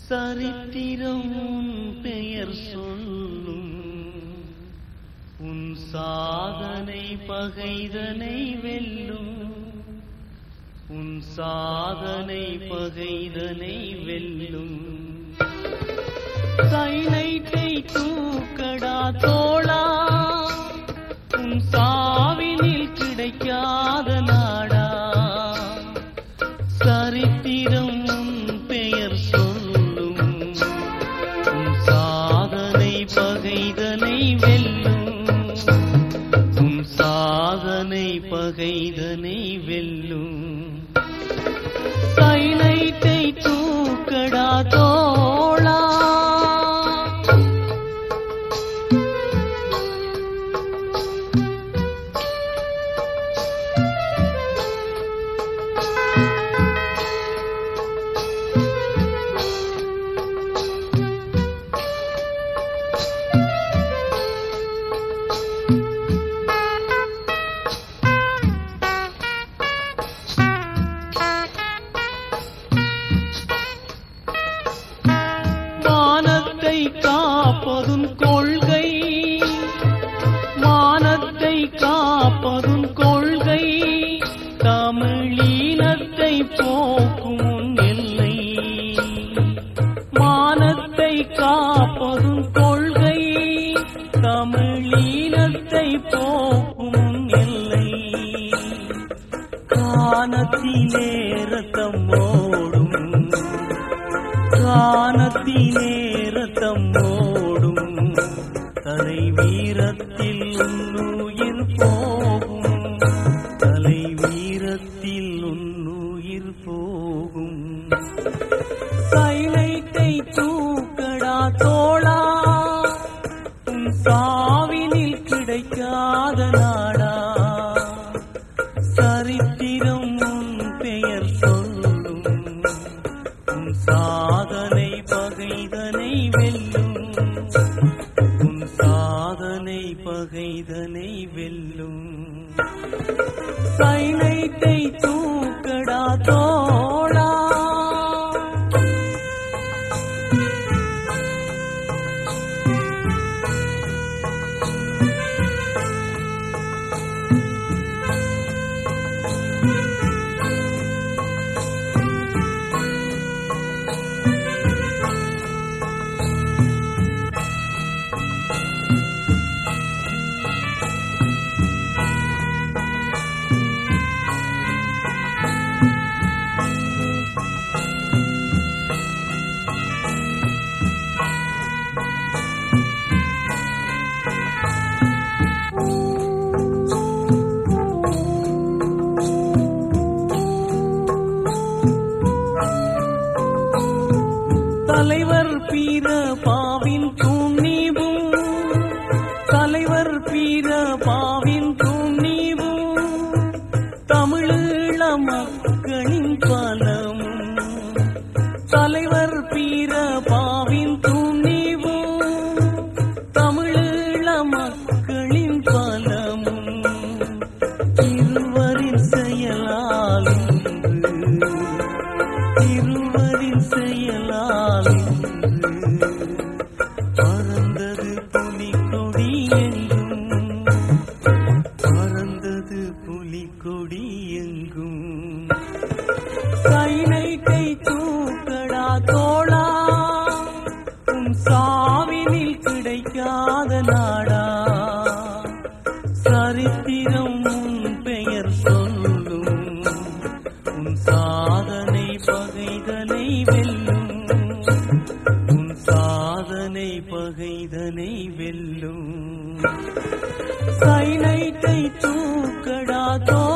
சரித்திரம் உன் பெயர் சொல்லும் உன் சாதனை பகைதனை வெல்லும் உன் சாதனை பகைதனை வெல்லும் சைனைட்டை தூக்கடா தோளா உன் சாவினில் கிடைக்காத நாடா சரித்திரம் உன் பெயர் சொல்லும் உன் சாதனை பகைதனை வெல்லும் உன் சாதனை பகைதனை வெல்லும் சைனைட்டை தூக்கடா தோளா மானத்தை காப்பதும் கொள்கை மானத்தை காப்பதும் கொள்கை தமிழீனத்தை போக்கும் உன் எல்லை மானத்தை காப்பதும் கொள்கை தமிழீனத்தை போக்கும் உன் எல்லை கானத்திலே ரத்தம் ஓடும் கானத்திலே ரத்தம் ஓடும் தலை வீரத்தில் உன்னுயிர் போகும் தலை வீரத்தில் உன்னுயிர் போகும் சைலைட்டை தூக்கடா தோளா உன் சாவினில் கிடைக்காத நாடா சரித்திரம் உன் பெயர் சொல்லும் உன் சாதனை பகைதனை வெல்லும் உன் சாதனை பகைதனை வெல்லும் சைனைத்தை தூக்கடா தோளா தலைவர் பீர பாவின் துணிவும் தலைவர் பீர பாவின் துணிவும் தமிழீழ மக்களின் பலமும் தலைவர் பீர பாவின் துணிவும் தமிழீழ மக்களின் பலமும் இருவரின் செயலால் இன்று இருவரின் செயலால் இன்று பறந்தது புலிக்கொடி எங்கும் பறந்தது புலிக்கொடி எங்கும் சைனைட்டை தூக்கடா தோளா உன் சாவினில் கிடைக்காத நாடா சரித்திரம் உன் பெயர் சொல்லும் உன் சாதனை பகைதனை வெல்லும் உன் சாதனை பகைதனை வெல்லும் சைனைட்டை தூக்கடா தோ